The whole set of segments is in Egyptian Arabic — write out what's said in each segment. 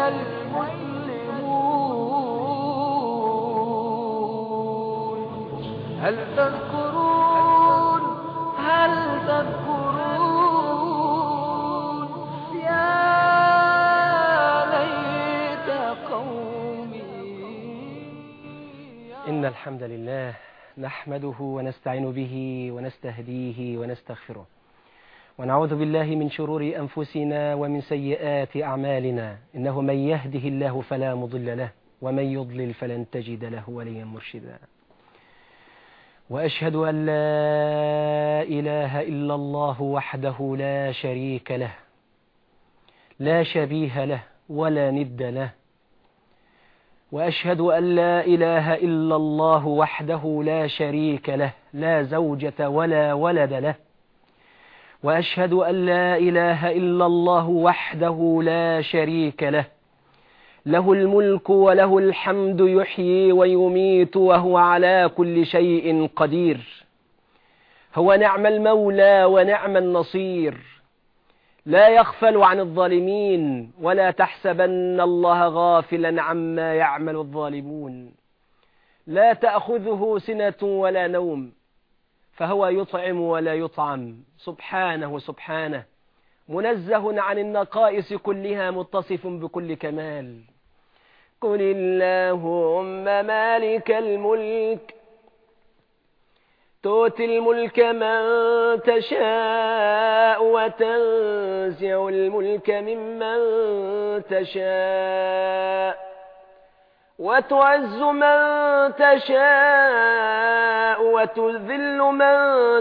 المسلمون هل تذكرون هل تذكرون يا ليت قومي إن الحمد لله نحمده ونستعين به ونستهديه ونستغفره ونعوذ بالله من شرور أنفسنا ومن سيئات أعمالنا إنه من يهده الله فلا مضل له ومن يضلل فلن تجد له وليا مرشدا وأشهد أن لا إله إلا الله وحده لا شريك له لا شبيه له ولا ند له وأشهد أن لا إله إلا الله وحده لا شريك له لا زوجة ولا ولد له وأشهد أن لا إله إلا الله وحده لا شريك له له الملك وله الحمد يحيي ويميت وهو على كل شيء قدير هو نعم المولى ونعم النصير لا يغفل عن الظالمين ولا تحسبن الله غافلا عما يعمل الظالمون لا تأخذه سنة ولا نوم فهو يطعم ولا يطعم سبحانه سبحانه منزه عن النقائص كلها متصف بكل كمال قل اللهم مالك الملك تؤتي الملك من تشاء وتنزع الملك ممن تشاء وتعز من تشاء وتذل من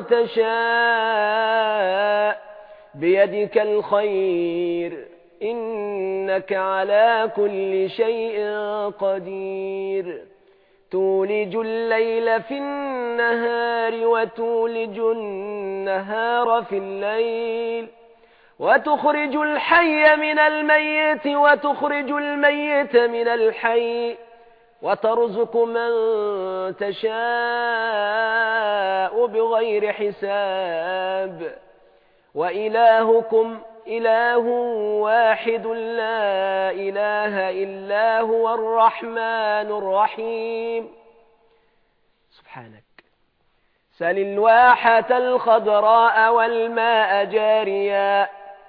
تشاء بيدك الخير إنك على كل شيء قدير تولج الليل في النهار وتولج النهار في الليل وتخرج الحي من الميت وتخرج الميت من الحي وترزق من تشاء بغير حساب وإلهكم إله واحد لا إله إلا هو الرحمن الرحيم سبحانك سل الواحة الخضراء والماء جاريا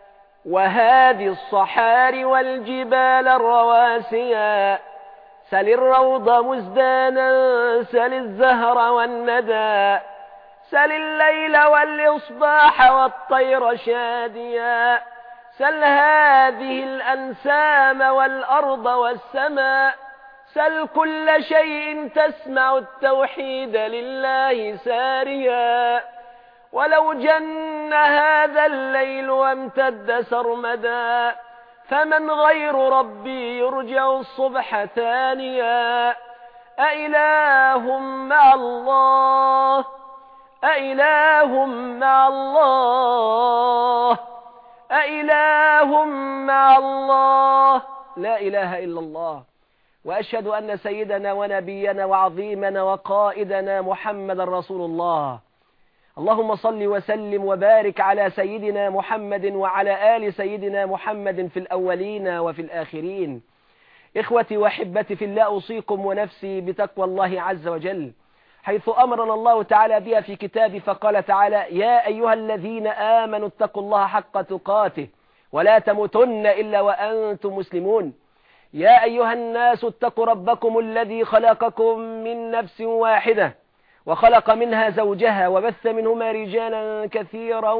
وهذه الصحار والجبال الرواسيا سل الروض مزدانا سل الزهر والندى سل الليل والإصباح والطير شاديا سل هذه الأنسام والأرض والسماء سل كل شيء تسمع التوحيد لله ساريا ولو جن هذا الليل وامتد سرمدا فمن غير ربي يرجع الصبح ثانيا أإله مع الله أإله مع الله أإله مع الله لا إله إلا الله وأشهد أن سيدنا ونبينا وعظيمنا وقائدنا محمد رسول الله اللهم صل وسلم وبارك على سيدنا محمد وعلى آل سيدنا محمد في الأولين وفي الآخرين إخوتي وحبتي في الله أوصيكم ونفسي بتقوى الله عز وجل حيث أمرنا الله تعالى بها في كتابه فقال تعالى يا أيها الذين آمنوا اتقوا الله حق تقاته ولا تموتن إلا وأنتم مسلمون يا أيها الناس اتقوا ربكم الذي خلقكم من نفس واحدة وخلق منها زوجها وبث منهما رجالا كثيرا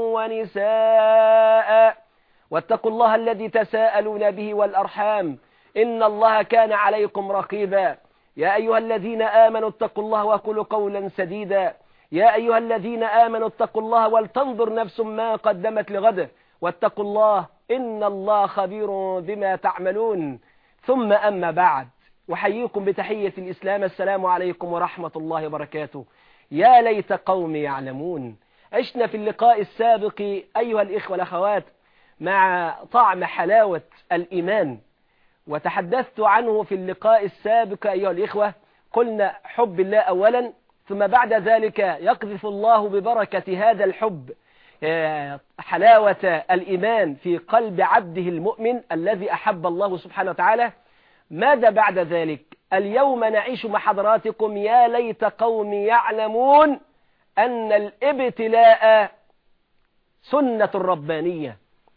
ونساء واتقوا الله الذي تساءلون به والأرحام إن الله كان عليكم رقيبا يا أيها الذين آمنوا اتقوا الله وقولوا قولا سديدا يا أيها الذين آمنوا اتقوا الله ولتنظر نفس ما قدمت لغده واتقوا الله إن الله خبير بما تعملون ثم أما بعد وحييكم بتحية الإسلام السلام عليكم ورحمة الله وبركاته يا ليت قومي يعلمون عشنا في اللقاء السابق أيها الإخوة والأخوات مع طعم حلاوة الإيمان وتحدثت عنه في اللقاء السابق أيها الإخوة قلنا حب الله أولا ثم بعد ذلك يقذف الله ببركة هذا الحب آه، حلاوة الإيمان في قلب عبده المؤمن الذي أحب الله سبحانه وتعالى ماذا بعد ذلك اليوم نعيش مع حضراتكم يا ليت قوم يعلمون أن الابتلاء سنة ربانية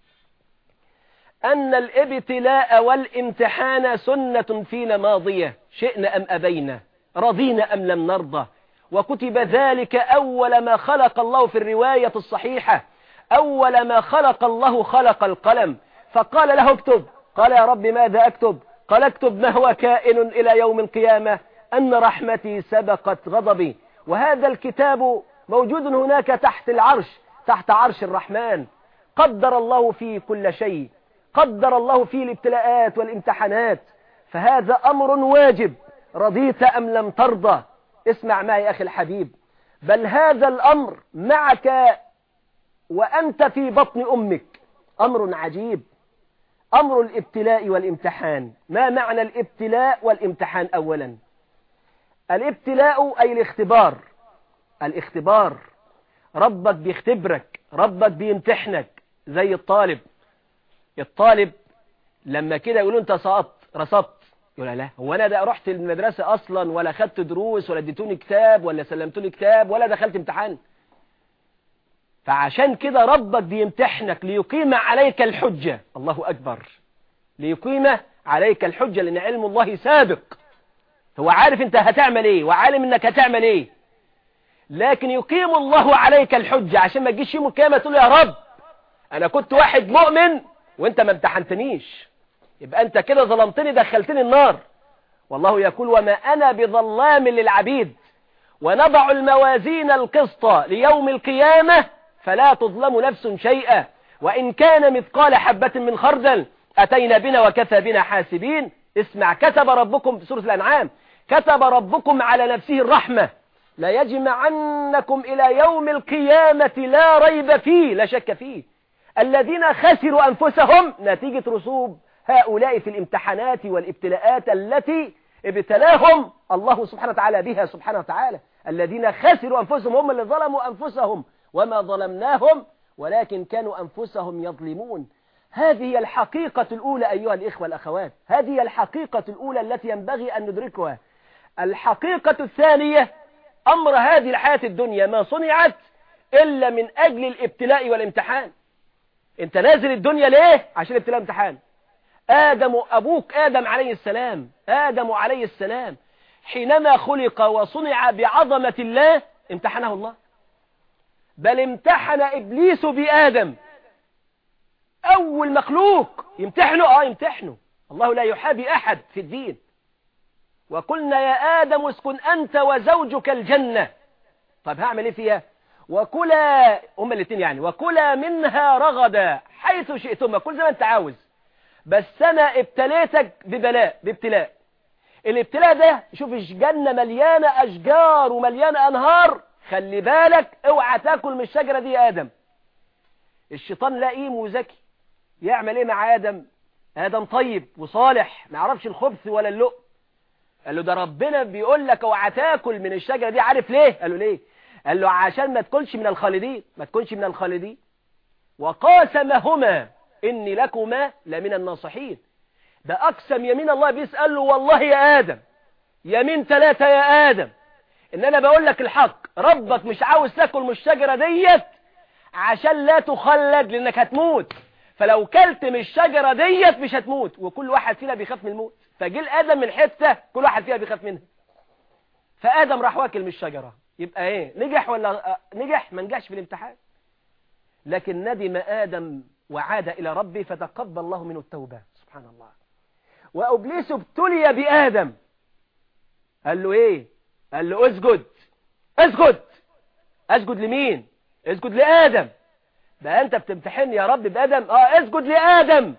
أن الابتلاء والامتحان سنة فينا ماضية شئنا أم أبينا رضينا أم لم نرضى وكتب ذلك أول ما خلق الله في الرواية الصحيحة أول ما خلق الله خلق القلم فقال له اكتب قال يا رب ماذا أكتب قال اكتب ما هو كائن إلى يوم القيامة أن رحمتي سبقت غضبي وهذا الكتاب موجود هناك تحت العرش تحت عرش الرحمن قدر الله فيه كل شيء قدر الله فيه الابتلاءات والامتحانات فهذا أمر واجب رضيت أم لم ترضى اسمع معي أخي الحبيب بل هذا الأمر معك وأنت في بطن أمك أمر عجيب أمر الابتلاء والامتحان ما معنى الابتلاء والامتحان أولا الابتلاء أي الاختبار الاختبار ربك بيختبرك ربك بيمتحنك زي الطالب الطالب لما كده يقولوا انت سقطت رسبت يقول لا هو انا ده رحت المدرسة اصلا ولا خدت دروس ولا اديتوني كتاب ولا سلمتوني كتاب ولا دخلت امتحان فعشان كده ربك بيمتحنك ليقيم عليك الحجة الله أكبر ليقيم عليك الحجة لأن علم الله سابق هو عارف انت هتعمل ايه وعالم انك هتعمل ايه لكن يقيم الله عليك الحجة عشان ما تجيش يوم القيامة تقول يا رب انا كنت واحد مؤمن وانت ما امتحنتنيش يبقى انت كده ظلمتني دخلتني النار والله يقول وما انا بظلام للعبيد ونضع الموازين القسط ليوم القيامة فلا تظلم نفس شيئا وإن كان مثقال حبة من خردل أتينا بنا وكفى بنا حاسبين اسمع كتب ربكم في سورة الأنعام كتب ربكم على نفسه الرحمة لا يجمعنكم إلى يوم القيامة لا ريب فيه لا شك فيه الذين خسروا أنفسهم نتيجة رسوب هؤلاء في الامتحانات والابتلاءات التي ابتلاهم الله سبحانه وتعالى بها سبحانه وتعالى الذين خسروا أنفسهم هم اللي ظلموا أنفسهم وما ظلمناهم ولكن كانوا أنفسهم يظلمون هذه الحقيقة الأولى أيها الإخوة الأخوات هذه الحقيقة الأولى التي ينبغي أن ندركها الحقيقة الثانية أمر هذه الحياة الدنيا ما صنعت إلا من أجل الابتلاء والامتحان انت نازل الدنيا ليه عشان ابتلاء امتحان آدم أبوك آدم عليه السلام آدم عليه السلام حينما خلق وصنع بعظمة الله امتحنه الله بل امتحن إبليس بآدم أول مخلوق يمتحنه آه يمتحنه الله لا يحابي أحد في الدين وقلنا يا آدم اسكن أنت وزوجك الجنة طب هعمل إيه فيها وكلا هما الاثنين يعني وكلا منها رغدا حيث شئتما كل زي ما انت عاوز بس انا ابتليتك ببلاء بابتلاء الابتلاء ده شوف الجنة مليانة أشجار ومليانة أنهار خلي بالك اوعى تاكل من الشجرة دي يا آدم الشيطان لئيم وذكي يعمل ايه مع آدم آدم طيب وصالح ما يعرفش الخبث ولا اللؤم قال له ده ربنا بيقول لك اوعى تاكل من الشجرة دي عارف ليه قال له ليه قال له عشان ما تكونش من الخالدين ما تكونش من الخالدين وقاسمهما إني لكما لمن الناصحين ده أقسم يمين الله بيسأل له والله يا آدم يمين ثلاثة يا آدم إن أنا بقول لك الحق ربك مش عاوز تاكل من الشجرة ديت عشان لا تخلد لأنك هتموت فلو كلت من الشجرة ديت مش هتموت وكل واحد فينا بيخاف من الموت فجيل آدم من حتة كل واحد فينا بيخاف منها فآدم راح واكل من الشجرة يبقى ايه نجح ولا نجح ما نجحش في الامتحان لكن ندم آدم وعاد إلى ربه فتقبل الله منه التوبة سبحان الله وأبليس ابتلي بآدم قال له ايه قال له اسجد اسجد اسجد لمين اسجد لآدم بقى انت بتمتحن يا رب بآدم اه اسجد لآدم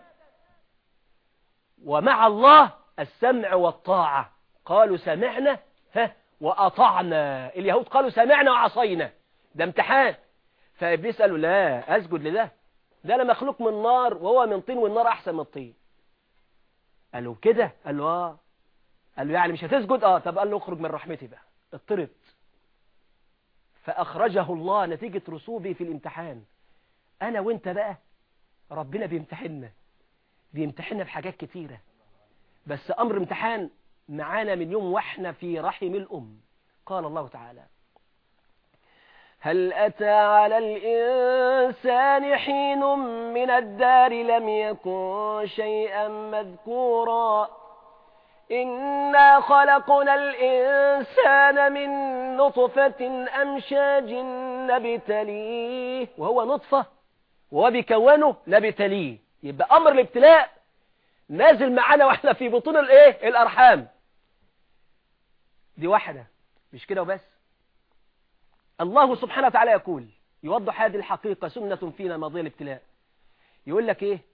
ومع الله السمع والطاعة قالوا سمعنا ها وأطعنا اليهود قالوا سمعنا وعصينا ده امتحان فإبليس قال له لا أسجد لده ده أنا مخلوق من نار وهو من طين والنار أحسن من الطين قال له كده قال له آه قال له يعني مش هتسجد آه طب قال له اخرج من رحمتي بقى اضطرد فأخرجه الله نتيجة رسوبه في الامتحان أنا وإنت بقى ربنا بيمتحننا بيمتحننا في حاجات كتيرة بس أمر امتحان معانا من يوم واحنا في رحم الأم قال الله تعالى هل أتى على الإنسان حين من الدار لم يكن شيئا مذكورا إنا خلقنا الإنسان من نطفة أمشاج نبتليه وهو نطفة وهو بيكونه نبتليه يبقى أمر الابتلاء نازل معانا واحنا في بطون الايه الأرحام دي واحدة مش كده وبس الله سبحانه وتعالى يقول يوضح هذه الحقيقة سنة فينا ماضي الابتلاء يقول لك ايه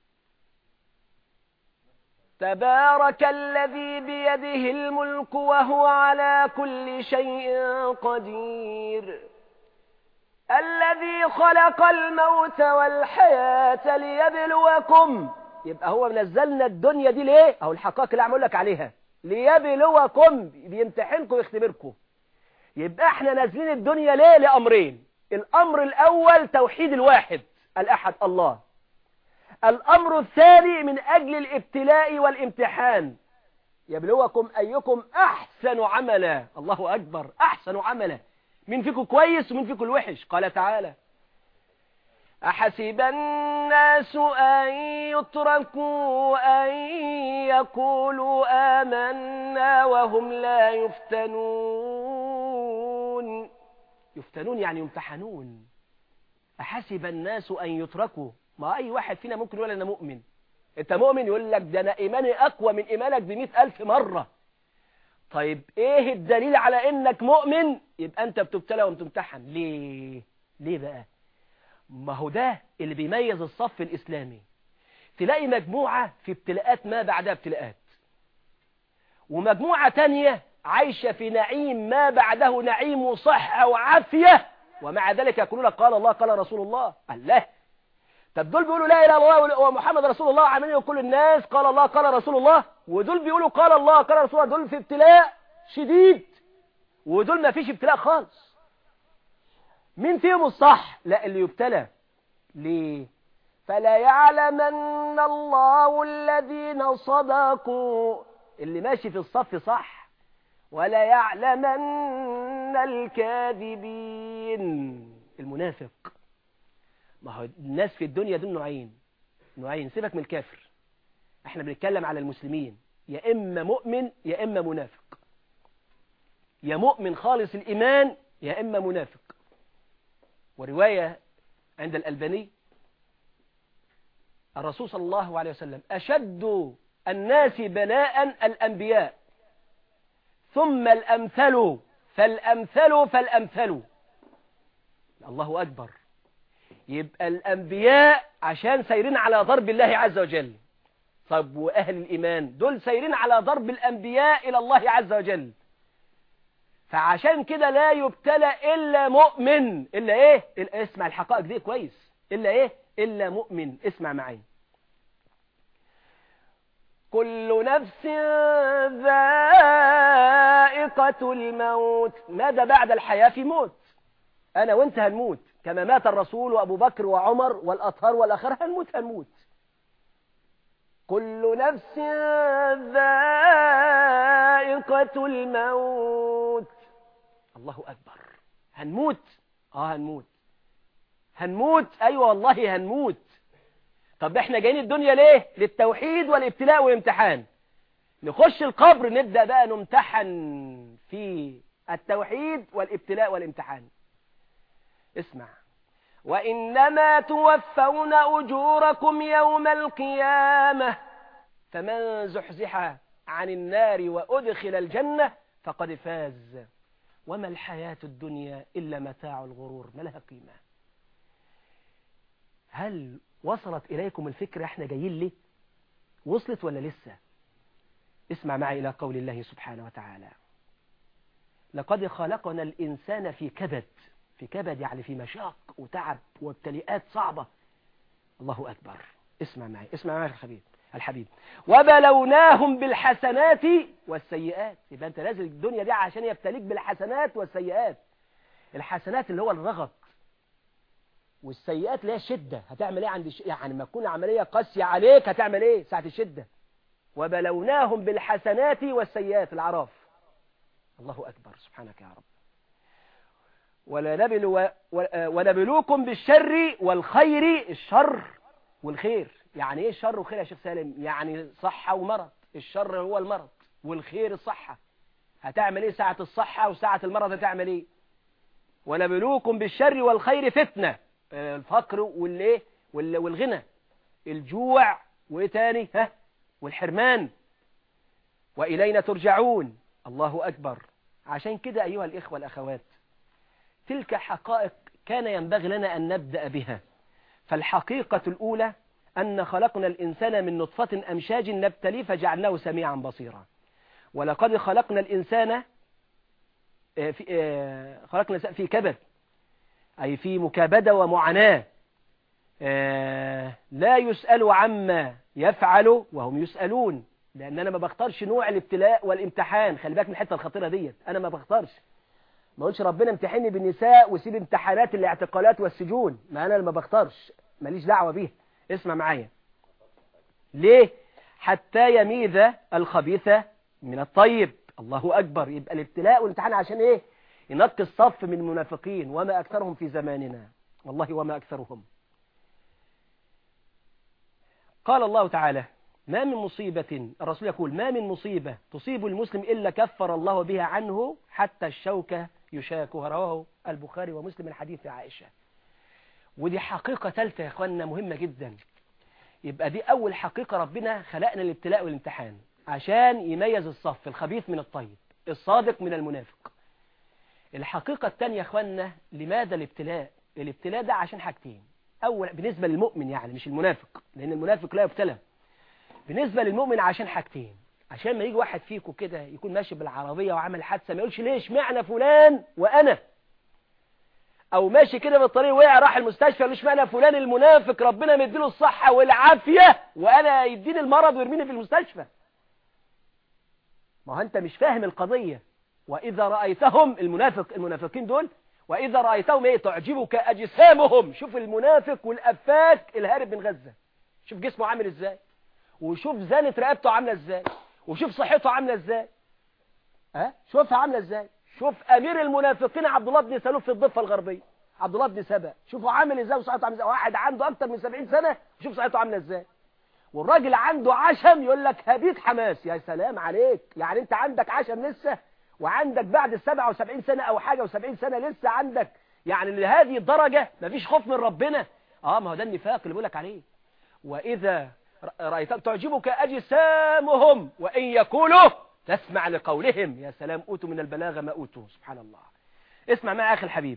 تبارك الذي بيده الملك وهو على كل شيء قدير الذي خلق الموت والحياة ليبلوكم يبقى هو منزلنا الدنيا دي ليه اهو الحقائق اللي عمل لك عليها ليبلوكم بيمتحنكم ويختبركم يبقى احنا نازلين الدنيا ليه لأمرين الأمر الأول توحيد الواحد الأحد الله الأمر الثاني من أجل الابتلاء والامتحان يبلوكم أيكم أحسن عملا الله أكبر أحسن عملا من فيكم كويس ومن فيكم الوحش قال تعالى أحسب الناس أن يتركوا أن يقولوا آمنا وهم لا يفتنون يفتنون يعني يمتحنون أحسب الناس أن يتركوا ما أي واحد فينا ممكن يقول أنا مؤمن أنت مؤمن يقول لك ده أنا إيماني أقوى من إيمانك بمئة ألف مرة طيب إيه الدليل على إنك مؤمن يبقى أنت بتبتلى وبتمتحن ليه ليه بقى ما هو ده اللي بيميز الصف الإسلامي تلاقي مجموعة في ابتلاءات ما بعدها ابتلاءات ومجموعة تانية عايشة في نعيم ما بعده نعيم وصحة وعافية ومع ذلك يقولون قال الله قال رسول الله الله طب دول بيقولوا لا إله إلا الله ومحمد رسول الله عمالين كل الناس قال الله قال رسول الله ودول بيقولوا قال الله قال رسول الله دول في ابتلاء شديد ودول ما فيش ابتلاء خالص مين فيهم الصح لا اللي يبتلى ليه فلا يعلمن الله الذين صدقوا اللي ماشي في الصف صح ولا يعلمن الكاذبين المنافق ما هو الناس في الدنيا دول نوعين نوعين سيبك من الكافر احنا بنتكلم على المسلمين يا اما مؤمن يا اما منافق يا مؤمن خالص الايمان يا اما منافق ورواية عند الألباني الرسول صلى الله عليه وسلم أشد الناس بلاء الأنبياء ثم الأمثل فالأمثل فالأمثل الله أكبر يبقى الأنبياء عشان سيرين على ضرب الله عز وجل طب وأهل الإيمان دول سيرين على ضرب الأنبياء إلى الله عز وجل فعشان كده لا يبتلى إلا مؤمن إلا إيه إلا اسمع الحقائق دي كويس إلا إيه إلا مؤمن اسمع معي كل نفس ذائقة الموت ماذا بعد الحياة في موت أنا وانت هنموت كما مات الرسول وأبو بكر وعمر والأطهار والأخر هنموت هنموت كل نفس ذائقة الموت الله أكبر هنموت آه هنموت هنموت أيوة والله هنموت طب احنا جايين الدنيا ليه للتوحيد والابتلاء والامتحان نخش القبر نبدأ بقى نمتحن في التوحيد والابتلاء والامتحان اسمع وإنما توفون أجوركم يوم القيامة فمن زحزح عن النار وأدخل الجنة فقد فاز وما الحياة الدنيا إلا متاع الغرور ما لها قيمة هل وصلت إليكم الفكرة احنا جايين ليه وصلت ولا لسه اسمع معي إلى قول الله سبحانه وتعالى لقد خلقنا الإنسان في كبد في كبد يعني في مشاق وتعب وابتلاءات صعبة الله أكبر اسمع معي اسمع معي الحبيب الحبيب وبلوناهم بالحسنات والسيئات يبقى انت نازل الدنيا دي عشان يبتليك بالحسنات والسيئات الحسنات اللي هو الرغد والسيئات اللي هي الشدة هتعمل ايه عند الش... يعني ما تكون عملية قاسية عليك هتعمل ايه ساعة الشدة وبلوناهم بالحسنات والسيئات العراف الله أكبر سبحانك يا رب ولنبلو ونبلوكم بالشر والخير الشر والخير يعني ايه الشر والخير يا شيخ سالم يعني صحة ومرض الشر هو المرض والخير الصحة هتعمل ايه ساعة الصحة وساعة المرض هتعمل ايه ونبلوكم بالشر والخير فتنة الفقر والايه والغنى الجوع وايه تاني ها والحرمان وإلينا ترجعون الله أكبر عشان كده أيها الإخوة الأخوات تلك حقائق كان ينبغي لنا أن نبدأ بها فالحقيقة الأولى أن خلقنا الإنسان من نطفة أمشاج نبتلي فجعلناه سميعا بصيرا ولقد خلقنا الإنسان في خلقنا في كبد أي في مكابدة ومعاناة لا يسأل عما يفعل وهم يسألون لأن أنا ما بختارش نوع الابتلاء والامتحان خلي بالك من الحتة الخطيرة ديت أنا ما بختارش ما قلتش ربنا امتحني بالنساء وسيب امتحانات الاعتقالات والسجون ما أنا ما بختارش ماليش دعوة بيها اسمع معايا ليه حتى يميز الخبيث من الطيب الله أكبر يبقى الابتلاء والامتحان عشان ايه ينقي الصف من المنافقين وما أكثرهم في زماننا والله وما أكثرهم قال الله تعالى ما من مصيبة الرسول يقول ما من مصيبة تصيب المسلم إلا كفر الله بها عنه حتى الشوكة يشاكها رواه البخاري ومسلم الحديث عائشة ودي حقيقة ثالثة يا أخواننا مهمة جدا يبقى دي أول حقيقة ربنا خلقنا الابتلاء والامتحان عشان يميز الصف الخبيث من الطيب الصادق من المنافق الحقيقة الثانية يا أخواننا لماذا الابتلاء الابتلاء ده عشان حاجتين أول بالنسبة للمؤمن يعني مش المنافق لأن المنافق لا يبتلى بالنسبة للمؤمن عشان حاجتين عشان ما يجي واحد فيكم كده يكون ماشي بالعربية وعمل حادثة ما يقولش ليش معنى فلان وأنا أو ماشي كده بالطريق وقع راح المستشفى ليش معنى فلان المنافق ربنا مديله الصحة والعافية وأنا يديني المرض ويرميني في المستشفى ما هو أنت مش فاهم القضية وإذا رأيتهم المنافق المنافقين دول وإذا رأيتهم إيه تعجبك أجسامهم شوف المنافق والأفاك الهارب من غزة شوف جسمه عامل إزاي وشوف زانة رقبته عاملة إزاي وشوف صحته عاملة إزاي أه؟ شوفها عاملة إزاي شوف أمير المنافقين عبد الله بن سلول في الضفة الغربية عبد الله بن سبأ شوفوا عامل إزاي وصحته عاملة إزاي واحد عنده أكتر من 70 سنة وشوف صحته عاملة إزاي والراجل عنده عشم يقول لك هبيت حماس يا سلام عليك يعني أنت عندك عشم لسه وعندك بعد السبعة وسبعين سنة أو حاجة وسبعين سنة لسه عندك يعني لهذه الدرجة مفيش خوف من ربنا آه ما هو ده النفاق اللي بقولك عليه وإذا رأيت تعجبك أجسامهم وإن يقولوا تسمع لقولهم يا سلام أوتوا من البلاغة ما أوتوا سبحان الله اسمع معي أخي الحبيب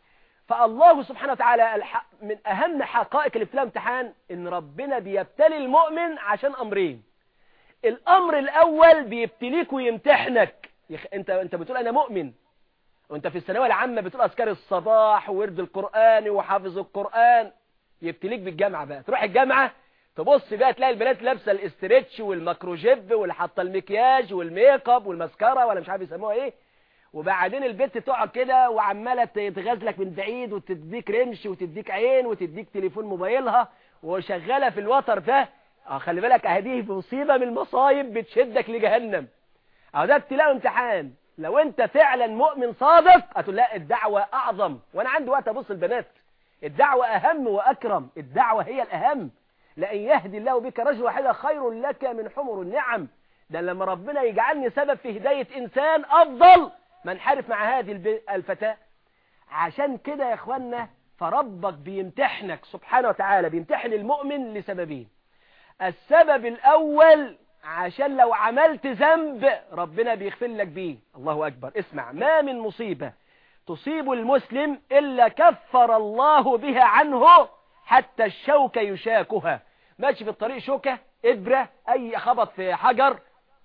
فالله سبحانه وتعالى من أهم حقائق الابتلاء امتحان إن ربنا بيبتلي المؤمن عشان أمرين الأمر الأول بيبتليك ويمتحنك يخ... انت انت بتقول انا مؤمن وانت في الثانويه العامه بتقول اذكار الصباح وورد القران وحافظ القران يبتليك بالجامعه بقى تروح الجامعه تبص بقى تلاقي البنات لابسه الاسترتش والماكروجيب واللي حاطه المكياج والميك اب والماسكارا ولا مش عارف يسموها ايه وبعدين البنت تقعد كده وعماله تغازلك من بعيد وتديك رمش وتديك عين وتديك تليفون موبايلها وشغاله في الوتر ده اه خلي بالك اهديه مصيبه من المصايب بتشدك لجهنم اهو ده ابتلاء امتحان لو انت فعلا مؤمن صادق هتقول لا الدعوة اعظم وانا عندي وقت ابص البنات الدعوة اهم واكرم الدعوة هي الاهم لان يهدي الله بك رجل واحدة خير لك من حمر النعم ده لما ربنا يجعلني سبب في هداية انسان افضل من حارف مع هذه الفتاة عشان كده يا اخوانا فربك بيمتحنك سبحانه وتعالى بيمتحن المؤمن لسببين السبب الاول عشان لو عملت ذنب ربنا بيغفر لك بيه الله أكبر اسمع ما من مصيبة تصيب المسلم إلا كفر الله بها عنه حتى الشوكة يشاكها ماشي في الطريق شوكة إبرة أي خبط في حجر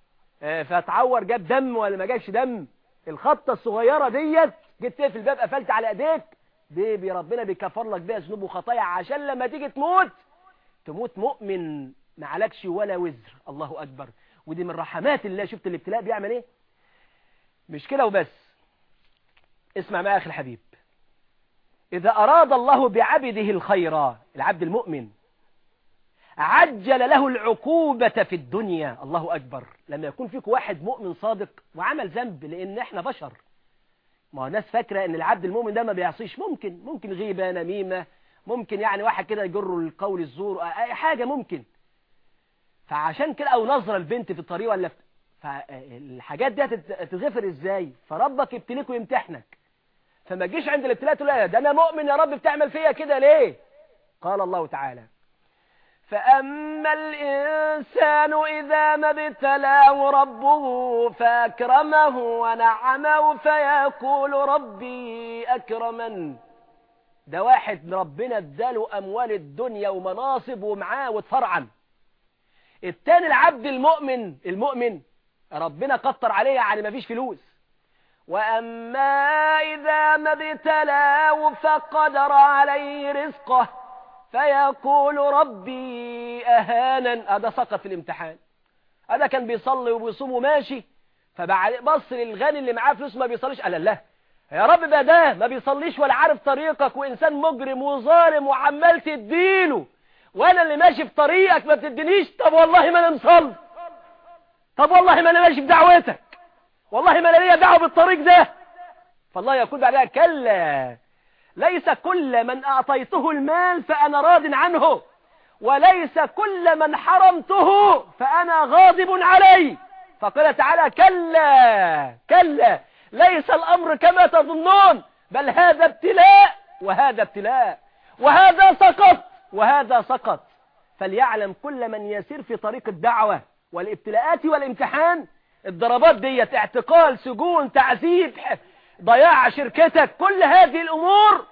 فتعور جاب دم ولا ما جابش دم الخطة الصغيرة ديت جيت في الباب قفلت على ايديك دي بي ربنا بيكفر لك بيها ذنوب وخطايا عشان لما تيجي تموت تموت مؤمن ما عليكش ولا وزر الله أكبر ودي من رحمات الله شفت الابتلاء بيعمل ايه مش كده وبس اسمع معايا اخي الحبيب إذا أراد الله بعبده الخير العبد المؤمن عجل له العقوبة في الدنيا الله أكبر لما يكون فيك واحد مؤمن صادق وعمل ذنب لأن احنا بشر ما هو ناس فاكرة ان العبد المؤمن ده ما بيعصيش ممكن ممكن غيبة نميمة ممكن يعني واحد كده يجر القول الزور اي حاجة ممكن فعشان كده او نظرة البنت في الطريق ولا في فالحاجات دي هتتغفر ازاي فربك يبتليك ويمتحنك فما تجيش عند الابتلاء تقول لا ده انا مؤمن يا رب بتعمل فيا كده ليه قال الله تعالى فأما الإنسان إذا ما ابتلاه ربه فأكرمه ونعمه فيقول ربي أكرمن ده واحد ربنا اداله أموال الدنيا ومناصب ومعاه واتفرعن التاني العبد المؤمن المؤمن ربنا قطر عليه يعني ما فيش فلوس وأما إذا ما ابتلاه فقدر عليه رزقه فيقول ربي أهانا هذا سقط في الامتحان هذا كان بيصلي وبيصوم وماشي فبعد بص للغني اللي معاه فلوس ما بيصليش قال لا يا رب بقى ده ما بيصليش ولا عارف طريقك وإنسان مجرم وظالم وعمال تديله وأنا اللي ماشي في طريقك ما بتدينيش طب والله ما أنا مصلي طب والله ما أنا ماشي في دعوتك والله ما أنا ليا دعوة بالطريق ده فالله يقول بعدها كلا ليس كل من أعطيته المال فأنا راض عنه وليس كل من حرمته فأنا غاضب عليه فقال تعالى كلا كلا ليس الأمر كما تظنون بل هذا ابتلاء وهذا ابتلاء وهذا سقط وهذا سقط فليعلم كل من يسير في طريق الدعوة والابتلاءات والامتحان الضربات ديت اعتقال سجون تعذيب ضياع شركتك كل هذه الأمور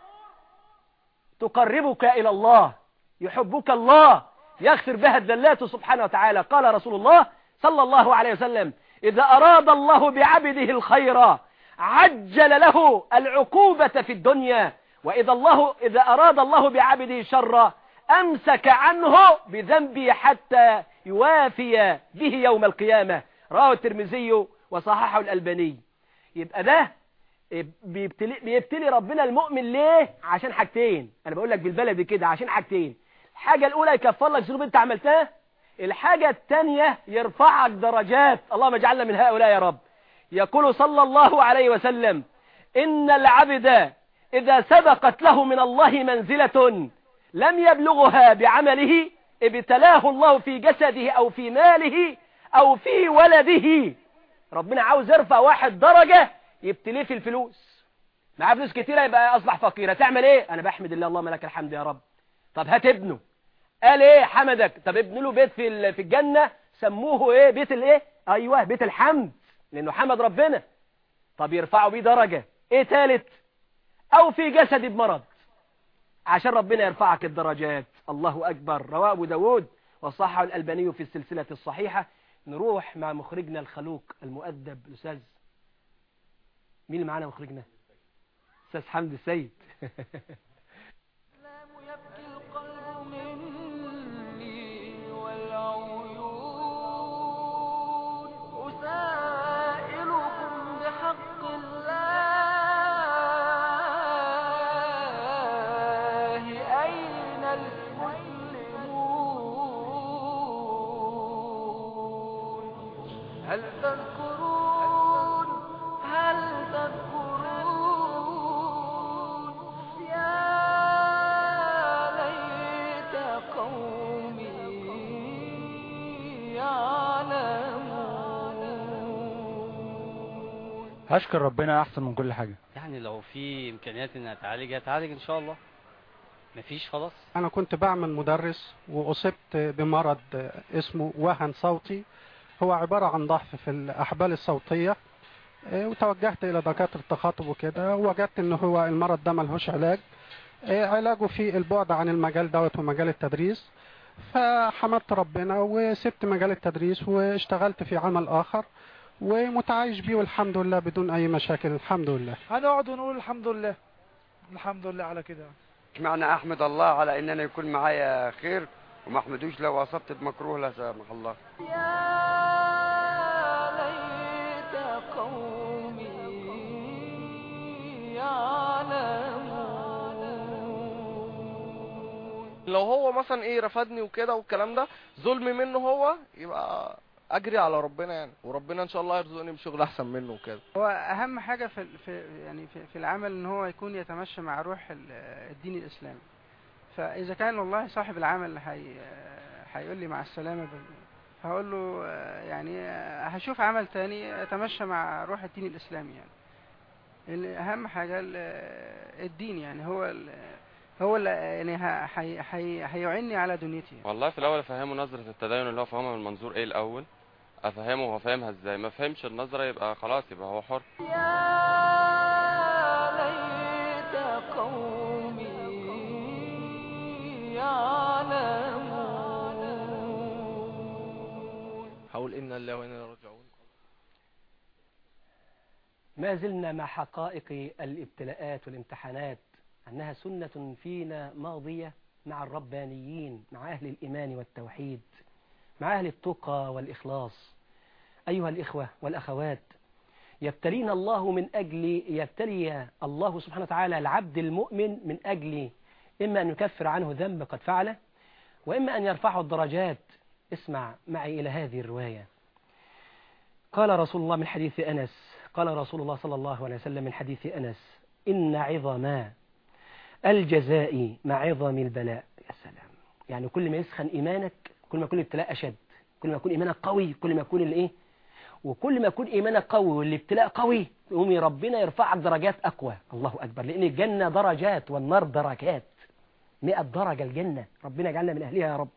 تقربك إلى الله يحبك الله يغفر بها الذلات سبحانه وتعالى قال رسول الله صلى الله عليه وسلم إذا أراد الله بعبده الخير عجل له العقوبة في الدنيا وإذا الله إذا أراد الله بعبده الشر أمسك عنه بذنبه حتى يوافي به يوم القيامة رواه الترمذي وصححه الألباني يبقى ده بيبتلي, بيبتلي ربنا المؤمن ليه عشان حاجتين انا بقول لك بالبلدي كده عشان حاجتين الحاجة الاولى يكفر لك ذنوب انت عملتها الحاجة الثانية يرفعك درجات اللهم اجعلنا من هؤلاء يا رب يقول صلى الله عليه وسلم إن العبد إذا سبقت له من الله منزلة لم يبلغها بعمله ابتلاه الله في جسده أو في ماله أو في ولده ربنا عاوز يرفع واحد درجة يبتليه في الفلوس معاه فلوس كتيرة يبقى أصبح فقير تعمل إيه أنا بحمد الله اللهم لك الحمد يا رب طب هات ابنه قال إيه حمدك طب ابن له بيت في في الجنة سموه إيه بيت الإيه أيوه بيت الحمد لأنه حمد ربنا طب يرفعوا بيه درجة إيه ثالث أو في جسد بمرض عشان ربنا يرفعك الدرجات الله أكبر رواه أبو داود وصححه الألباني في السلسلة الصحيحة نروح مع مخرجنا الخلوق المؤدب الأستاذ مين اللي معانا مخرجنا أستاذ حمد السيد الإسلام يبكي القلب مني والعيون أسائلكم بحق الله أين المسلمون هل تذكرون هل تذكرون يا ليت قومي يعلمون هشكر ربنا احسن من كل حاجة يعني لو في امكانيات انها تعالج هتعالج ان شاء الله مفيش خلاص أنا كنت بعمل مدرس وأصبت بمرض اسمه وهن صوتي هو عبارة عن ضعف في الأحبال الصوتية إيه، وتوجهت إلى دكاترة التخاطب وكده ووجدت إن هو المرض ده ملهوش علاج إيه، علاجه في البعد عن المجال دوت ومجال التدريس فحمدت ربنا وسبت مجال التدريس واشتغلت في عمل آخر ومتعايش بيه والحمد لله بدون أي مشاكل الحمد لله هنقعد ونقول الحمد لله الحمد لله على كده معنى احمد الله على ان انا يكون معايا خير وما احمدوش لو اصبت بمكروه لا سامح الله يا ليت قومي يعلمون لو هو مثلا ايه رفضني وكده والكلام ده ظلم منه هو يبقى اجري على ربنا يعني وربنا ان شاء الله يرزقني بشغل احسن منه وكده هو اهم حاجه في ال- في يعني في, في العمل ان هو يكون يتمشى مع روح ال- الدين الاسلامي فاذا كان والله صاحب العمل هي هيقول لي مع السلامه بال- هقول له آه، يعني آه، هشوف عمل تاني يتمشى مع روح الدين الاسلامي يعني لان اهم حاجه ال- الدين يعني هو ال- هو اللي يعني ه- هي- هي- هيعني على دنيتي يعني. والله في الاول افهمه نظرة التدين اللي هو فاهمها من منظور ايه الاول افهمه هو فاهمها ازاي ما فهمش النظرة يبقى خلاص يبقى هو حر يا ليت قومي يعلمون هقول انا لله وانا إليه راجعون ما زلنا مع حقائق الابتلاءات والامتحانات أنها سنة فينا ماضية مع الربانيين مع أهل الإيمان والتوحيد مع أهل التقى والإخلاص أيها الإخوة والأخوات يبتلينا الله من أجل يبتلي الله سبحانه وتعالى العبد المؤمن من أجل إما أن يكفر عنه ذنب قد فعله وإما أن يرفعه الدرجات اسمع معي إلى هذه الرواية قال رسول الله من حديث أنس قال رسول الله صلى الله عليه وسلم من حديث أنس إن عظم الجزاء مع عظم البلاء يا سلام يعني كل ما يسخن إيمانك كل ما يكون الابتلاء أشد كل ما يكون إيمانك قوي كل ما يكون الإيه وكل ما يكون إيمانك قوي والابتلاء قوي يقوم ربنا يرفعك درجات أقوى الله أكبر لأن الجنة درجات والنار درجات مئة درجة الجنة ربنا يجعلنا من أهلها يا رب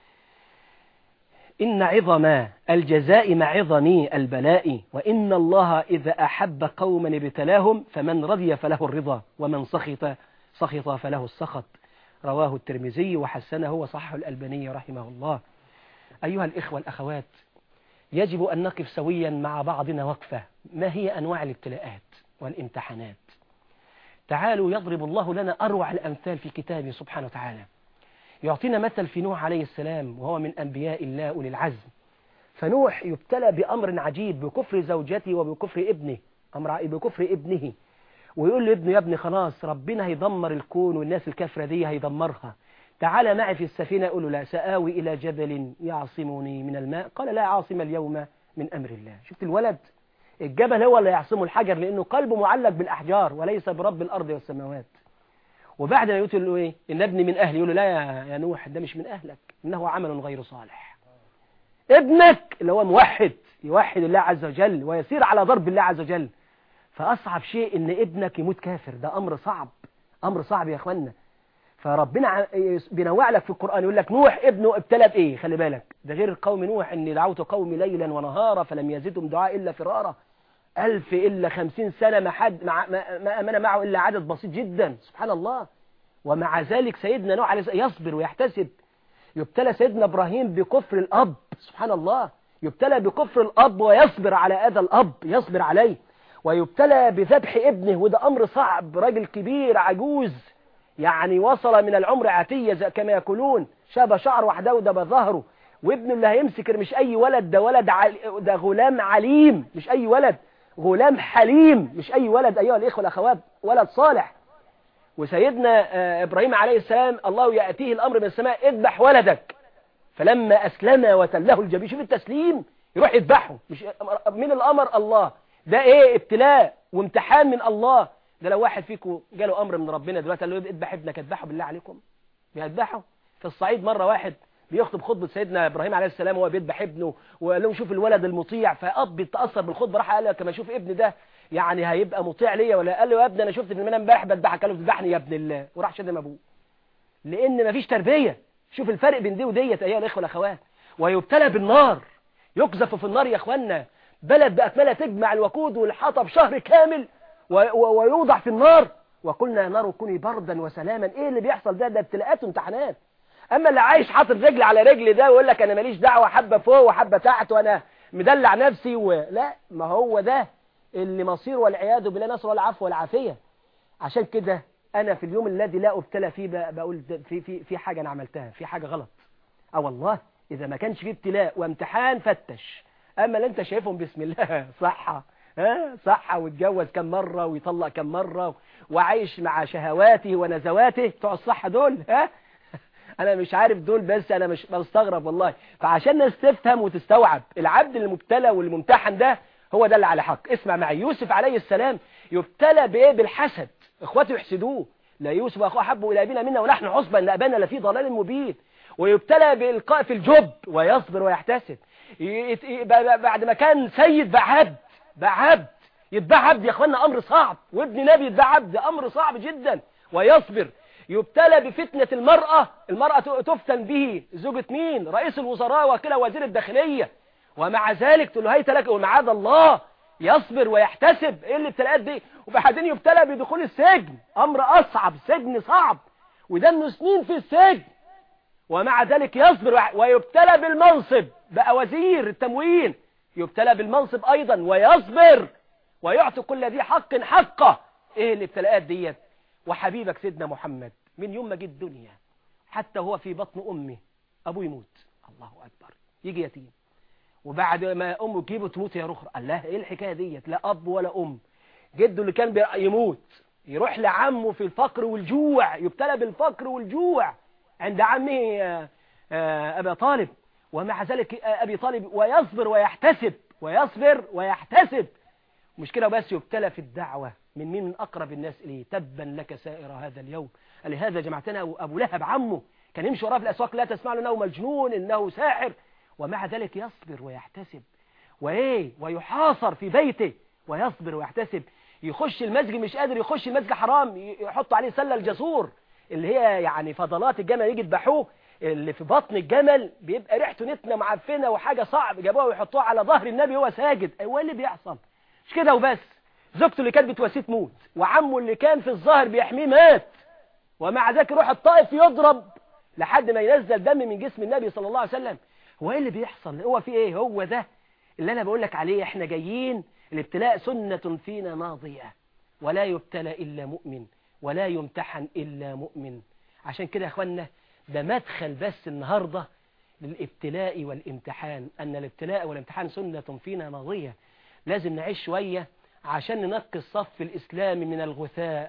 إن عظم الجزاء مع عظم البلاء وإن الله إذا أحب قوما ابتلاهم فمن رضي فله الرضا ومن سخط سخط فله السخط رواه الترمذي وحسنه وصححه الألباني رحمه الله أيها الإخوة الأخوات يجب أن نقف سويا مع بعضنا وقفة ما هي أنواع الابتلاءات والامتحانات تعالوا يضرب الله لنا أروع الأمثال في كتابه سبحانه وتعالى يعطينا مثل في نوح عليه السلام وهو من أنبياء الله أولي العزم فنوح يبتلى بأمر عجيب بكفر زوجته وبكفر ابنه أمر بكفر ابنه ويقول له ابنه يا ابني خلاص ربنا هيدمر الكون والناس الكافرة دي هيدمرها تعال معي في السفينة يقول له لا سآوي إلى جبل يعصمني من الماء قال لا عاصم اليوم من أمر الله شفت الولد الجبل هو اللي يعصمه الحجر لأنه قلبه معلق بالأحجار وليس برب الأرض والسماوات وبعد ما يقول له ايه ان ابني من اهلي يقول له لا يا, يا نوح ده مش من اهلك انه عمل غير صالح ابنك اللي هو موحد يوحد الله عز وجل ويسير على ضرب الله عز وجل فاصعب شيء ان ابنك يموت كافر ده امر صعب امر صعب يا اخوانا فربنا ع- بينوع لك في القرآن يقول لك نوح ابنه ابتلى بايه خلي بالك ده غير قوم نوح اني دعوت قومي ليلا ونهارا فلم يزدهم دعاء الا فرارا ألف إلا خمسين سنة ما, حد ما, ما, ما أمن معه إلا عدد بسيط جدا سبحان الله ومع ذلك سيدنا نوح عليه السلام يصبر ويحتسب يبتلى سيدنا إبراهيم بكفر الأب سبحان الله يبتلى بكفر الأب ويصبر على أذى الأب يصبر عليه ويبتلى بذبح ابنه وده أمر صعب راجل كبير عجوز يعني وصل من العمر عتية زي كما يقولون شاب شعر وحده ودب ظهره وابنه اللي هيمسك مش أي ولد ده ولد عل... ده غلام عليم مش أي ولد غلام حليم مش أي ولد أيها الإخوة الأخوات ولد صالح وسيدنا آه، إبراهيم عليه السلام الله يأتيه الأمر من السماء اذبح ولدك فلما أسلم وتله الجبين شوف التسليم يروح يذبحه مش من الأمر الله ده إيه ابتلاء وامتحان من الله ده لو واحد فيكم جاله أمر من ربنا دلوقتي قال له اذبح ابنك اذبحه بالله عليكم بيذبحه في الصعيد مرة واحد بيخطب خطبة سيدنا إبراهيم عليه السلام وهو بيذبح ابنه وقال لهم شوف الولد المطيع فأب بيتأثر بالخطبة راح قال له كما شوف ابني ده يعني هيبقى مطيع ليا ولا قال له يا ابني أنا شفت في المنام امبارح بذبحك قال له اذبحني يا ابن الله وراح شتم أبوه لأن مفيش تربية شوف الفرق بين دي وديت أيها الإخوة الأخوات ويبتلى بالنار يقذف في النار يا إخوانا بلد بأكملها تجمع الوقود والحطب شهر كامل و- و- ويوضع في النار وقلنا يا نار كوني بردا وسلاما ايه اللي بيحصل ده ده ابتلاءات وامتحانات اما اللي عايش حاطط رجل على رجل ده ويقول لك انا ماليش دعوه حبه فوق وحبه تحت وانا مدلع نفسي ولا ما هو ده اللي مصير والعياذ بالله نسال الله العفو والعافيه عشان كده انا في اليوم الذي لا ابتلى فيه ب- بقول ده في في في حاجه انا عملتها في حاجه غلط اه والله اذا ما كانش فيه ابتلاء وامتحان فتش اما اللي انت شايفهم بسم الله صحه ها صحة واتجوز كم مرة ويطلق كم مرة وعايش مع شهواته ونزواته بتوع الصحة دول ها انا مش عارف دول بس انا مش بستغرب والله فعشان الناس تفهم وتستوعب العبد المبتلى والممتحن ده هو ده اللي على حق اسمع معي يوسف عليه السلام يبتلى بايه بالحسد اخواته يحسدوه لا يوسف واخوه احبوا الى ابينا منا ونحن عصبا ان ابانا لفي ضلال مبين ويبتلى بالقاء في الجب ويصبر ويحتسب يت- ي- ب- بعد ما كان سيد بقى عبد بقى عبد يتباع عبد يا اخوانا امر صعب وابن نبي يتباع عبد امر صعب جدا ويصبر يبتلى بفتنة المرأة المرأة ت- تفتن به زوجة مين رئيس الوزراء وكلا وزير الداخلية ومع ذلك تقول له هيت لك ومعاذ الله يصبر ويحتسب ايه الابتلاءات دي وبعدين يبتلى بدخول السجن امر اصعب سجن صعب وده انه سنين في السجن ومع ذلك يصبر ويح- ويبتلى بالمنصب بقى وزير التموين يبتلى بالمنصب ايضا ويصبر ويعطي كل ذي حق حقه ايه الابتلاءات ديت وحبيبك سيدنا محمد من يوم ما جه الدنيا حتى هو في بطن امه ابوه يموت الله اكبر يجي يتيم وبعد ما امه تجيبه تموت يا رخر قال لها ايه الحكايه ديت لا اب ولا ام جده اللي كان بي- يموت يروح لعمه في الفقر والجوع يبتلى بالفقر والجوع عند عمه آه، آه، ابي طالب ومع ذلك آه، ابي طالب ويصبر ويحتسب ويصبر ويحتسب مش كده بس يبتلى في الدعوة من مين من أقرب الناس إليه تبا لك سائر هذا اليوم لهذا جمعتنا أبو لهب عمه كان يمشي وراه في الأسواق لا تسمع له أنه مجنون إنه ساحر ومع ذلك يصبر ويحتسب وإيه ويحاصر في بيته ويصبر ويحتسب يخش المسجد مش قادر يخش المسجد حرام ي- يحط عليه سلة الجسور اللي هي يعني فضلات الجمل يجي يذبحوه اللي في بطن الجمل بيبقى ريحته نتنه معفنه وحاجه صعب جابوها ويحطوها على ظهر النبي وهو ساجد ايه اللي بيحصل مش كده وبس زوجته اللي كانت بتواسيه تموت وعمه اللي كان في الظاهر بيحميه مات ومع ذلك يروح الطائف يضرب لحد ما ينزل دم من جسم النبي صلى الله عليه وسلم هو ايه اللي بيحصل هو في ايه هو ده اللي انا بقول لك عليه احنا جايين الابتلاء سنة فينا ماضية ولا يبتلى الا مؤمن ولا يمتحن الا مؤمن عشان كده يا اخوانا ده مدخل بس النهارده للابتلاء والامتحان ان الابتلاء والامتحان سنة فينا ماضية لازم نعيش شوية عشان ننقي الصف الإسلامي من الغثاء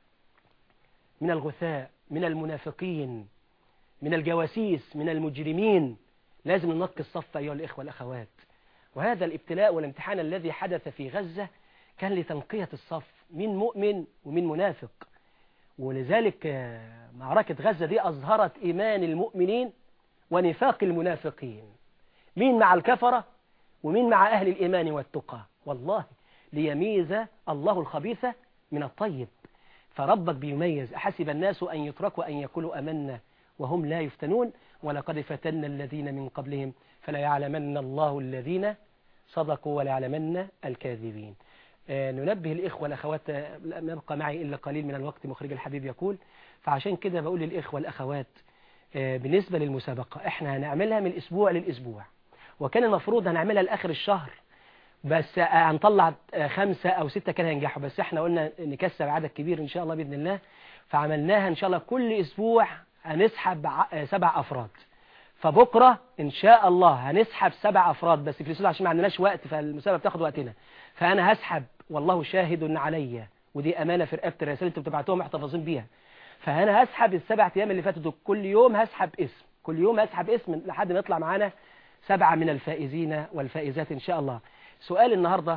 من الغثاء من المنافقين من الجواسيس من المجرمين لازم ننقي الصف أيها الإخوة والأخوات وهذا الابتلاء والامتحان الذي حدث في غزة كان لتنقية الصف من مؤمن ومن منافق ولذلك آه، معركة غزة دي أظهرت إيمان المؤمنين ونفاق المنافقين مين مع الكفرة ومين مع أهل الإيمان والتقى والله ليميز الله الخبيث من الطيب فربك بيميز أحسب الناس أن يتركوا أن يقولوا أمنا وهم لا يفتنون ولقد فتنا الذين من قبلهم فلا يعلمن الله الذين صدقوا ولا يعلمن الكاذبين آه، ننبه الإخوة والأخوات آه، لم يبقى معي إلا قليل من الوقت مخرج الحبيب يقول فعشان كده بقول للإخوة والأخوات آه، بالنسبة للمسابقة احنا هنعملها من الأسبوع للأسبوع وكان المفروض هنعملها لآخر الشهر بس آه، هنطلع آه، خمسة أو ستة كان هينجحوا بس احنا قلنا نكسب عدد كبير إن شاء الله بإذن الله فعملناها إن شاء الله كل أسبوع هنسحب ع- آه، سبع أفراد فبكرة إن شاء الله هنسحب سبع أفراد بس في الأسبوع عشان ما عندناش وقت فالمسابقة بتاخد وقتنا فأنا هسحب والله شاهد عليا ودي أمانة في رقبة الرسائل اللي بتبعتوها محتفظين بيها فأنا هسحب السبع أيام اللي فاتوا دول كل يوم هسحب اسم كل يوم هسحب اسم لحد ما يطلع معانا سبعة من الفائزين والفائزات إن شاء الله سؤال النهاردة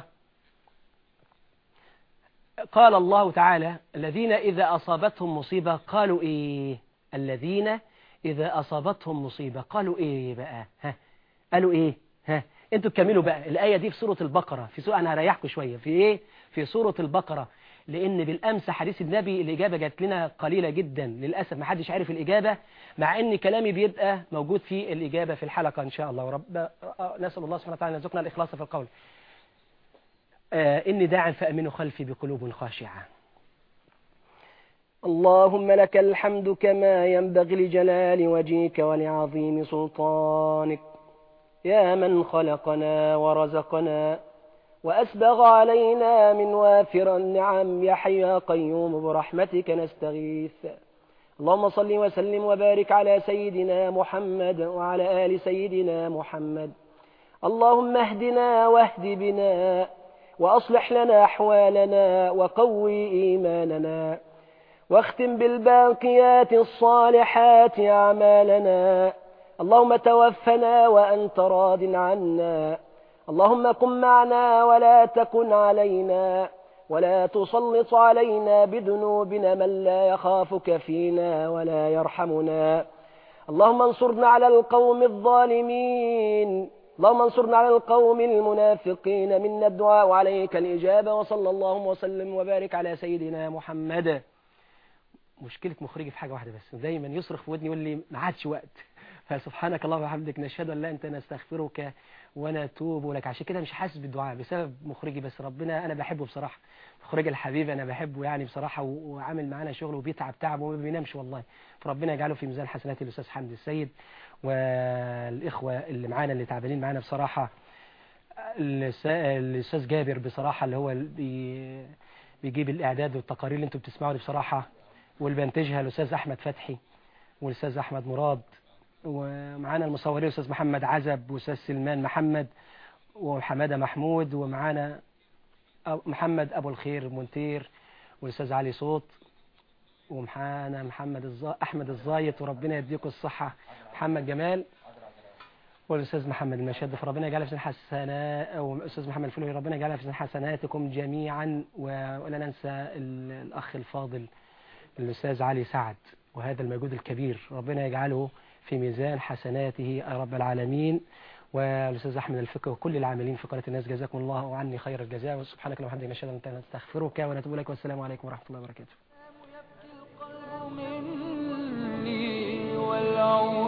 قال الله تعالى الذين إذا أصابتهم مصيبة قالوا إيه الذين إذا أصابتهم مصيبة قالوا إيه بقى ها قالوا إيه ها انتوا تكملوا بقى الآية دي في سورة البقرة في سورة أنا هريحكم شوية في إيه في سورة البقرة لأن بالأمس حديث النبي الإجابة جات لنا قليلة جدا للأسف ما حدش عارف الإجابة مع أن كلامي بيبقى موجود في الإجابة في الحلقة إن شاء الله ورب نسأل الله سبحانه وتعالى أن يرزقنا الإخلاص في القول آه إني داع فأمنوا خلفي بقلوب خاشعة اللهم لك الحمد كما ينبغي لجلال وجهك ولعظيم سلطانك يا من خلقنا ورزقنا وأسبغ علينا من وافر النعم يا حي يا قيوم برحمتك نستغيث اللهم صل وسلم وبارك على سيدنا محمد وعلى آل سيدنا محمد اللهم اهدنا واهد بنا وأصلح لنا أحوالنا وقوي إيماننا واختم بالباقيات الصالحات أعمالنا اللهم توفنا وأنت راض عنا اللهم كن معنا ولا تكن علينا ولا تسلط علينا بذنوبنا من لا يخافك فينا ولا يرحمنا اللهم انصرنا على القوم الظالمين اللهم انصرنا على القوم المنافقين منا الدعاء وعليك الإجابة وصلى اللهم وسلم وبارك على سيدنا محمد مشكلة مخرجي في حاجة واحدة بس دايما يصرخ في ودني يقول لي ما عادش وقت فسبحانك اللهم وبحمدك نشهد ان لا انت نستغفرك ونتوب لك عشان كده مش حاسس بالدعاء بسبب مخرجي بس ربنا انا بحبه بصراحه مخرجي الحبيب انا بحبه يعني بصراحه و- وعامل معانا شغل وبيتعب تعب وما بينامش والله فربنا يجعله في ميزان حسنات الاستاذ حمدي السيد والاخوه اللي معانا اللي تعبانين معانا بصراحه الأس- الاستاذ جابر بصراحه اللي هو ال- بي بيجيب الاعداد والتقارير اللي انتم بتسمعوا دي بصراحه واللي بينتجها الاستاذ احمد فتحي والاستاذ احمد مراد ومعانا المصورين الاستاذ محمد عزب واستاذ سلمان محمد وحماده محمود ومعانا أب- محمد ابو الخير منتير والاستاذ علي صوت ومعانا محمد الز... احمد الزايط وربنا يديكم الصحه محمد جمال والاستاذ محمد المشهد فربنا يجعلها في سن حسنات او الاستاذ محمد الفلوي ربنا يجعلها في سن حسناتكم جميعا و- ولا ننسى ال- الاخ الفاضل الاستاذ علي سعد وهذا المجهود الكبير ربنا يجعله في ميزان حسناته يا رب العالمين والاستاذ احمد الفقه وكل العاملين في قناه الناس جزاكم الله عني خير الجزاء وسبحانك اللهم وبحمدك نشهد ان لا اله الا انت نستغفرك ونتوب اليك والسلام عليكم ورحمه الله وبركاته مني والعود